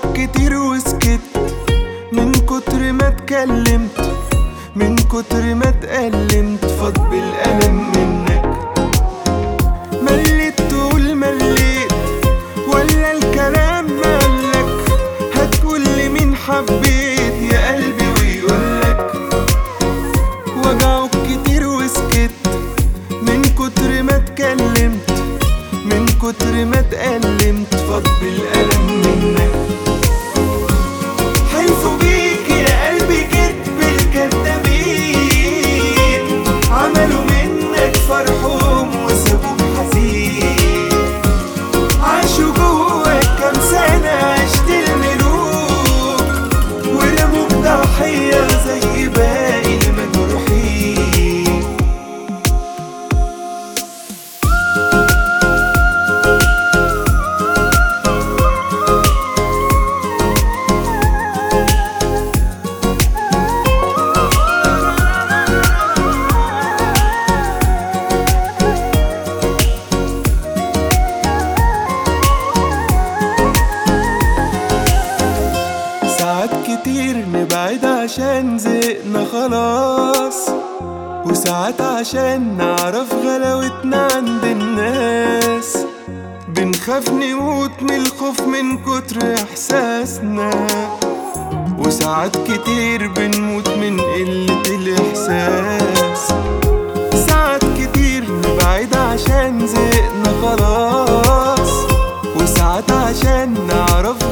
كتير وسكت من كتر ما اتكلمت من كتر ما اتألمت فاض بالألم منك مليت تقول مليت ولا الكلام مالك هتقول لي مين حبيت يا قلبي ويقولك وجعك كتير وسكت من كتر ما اتكلمت من كتر ما اتألمت فاض بالألم منك حلفوا بيك يا قلبي كدب الكدابين عملوا منك فرحهم وسابوك حزين عاشوا جواك كام سنة عشت الملوك ورموك ضحية زي باقي المجروحين ساعات كتير نبعد عشان زهقنا خلاص وساعات عشان نعرف غلاوتنا عند الناس بنخاف نموت من الخوف من كتر احساسنا وساعات كتير بنموت من قلة الإحساس ساعات كتير نبعد عشان زهقنا خلاص وساعات عشان نعرف